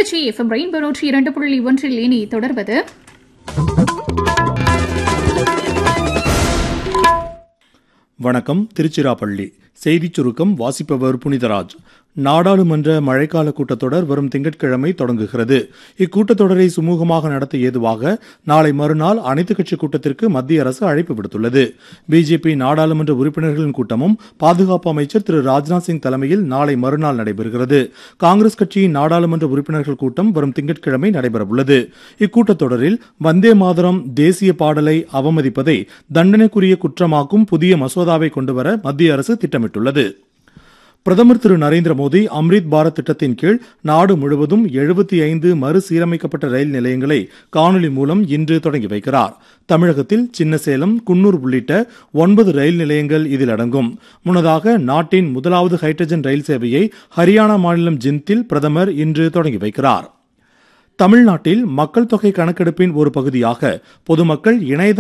Trichy FM rainbow நூற்றி இரண்டு புள்ளி ஒன்றில் இனி தொடர்வது வணக்கம் திருச்சிராப்பள்ளி செய்திச் சுருக்கம் வாசிப்பவர் புனிதராஜ் நாடாளுமன்ற மழைக்கால கூட்டத்தொடர் வரும் திங்கட்கிழமை தொடங்குகிறது இக்கூட்டத்தொடரை சுமூகமாக நடத்த ஏதுவாக நாளை மறுநாள் அனைத்துக் கட்சி கூட்டத்திற்கு மத்திய அரசு அழைப்பு விடுத்துள்ளது பிஜேபி நாடாளுமன்ற உறுப்பினர்களின் கூட்டமும் பாதுகாப்பு அமைச்சர் திரு ராஜ்நாத் சிங் தலைமையில் நாளை மறுநாள் நடைபெறுகிறது காங்கிரஸ் கட்சியின் நாடாளுமன்ற உறுப்பினர்கள் கூட்டம் வரும் திங்கட்கிழமை நடைபெறவுள்ளது இக்கூட்டத்தொடரில் வந்தே மாதரம் தேசிய பாடலை அவமதிப்பதை தண்டனைக்குரிய குற்றமாக்கும் புதிய மசோதாவை கொண்டுவர மத்திய அரசு திட்டமிட்டுள்ளது பிரதமர் திரு நரேந்திர மோடி அம்ரித் பாரத் திட்டத்தின் கீழ் நாடு முழுவதும் எழுபத்தி ஐந்து மறுசீரமைக்கப்பட்ட ரயில் நிலையங்களை காணொலி மூலம் இன்று தொடங்கி வைக்கிறார் தமிழகத்தில் சின்னசேலம் குன்னூர் உள்ளிட்ட ஒன்பது ரயில் நிலையங்கள் இதில் அடங்கும் முன்னதாக நாட்டின் முதலாவது ஹைட்ரஜன் ரயில் சேவையை ஹரியானா மாநிலம் ஜிந்தில் பிரதமர் இன்று தொடங்கி வைக்கிறார் தமிழ்நாட்டில் மக்கள் தொகை கணக்கெடுப்பின் ஒரு பகுதியாக பொதுமக்கள் இணையதள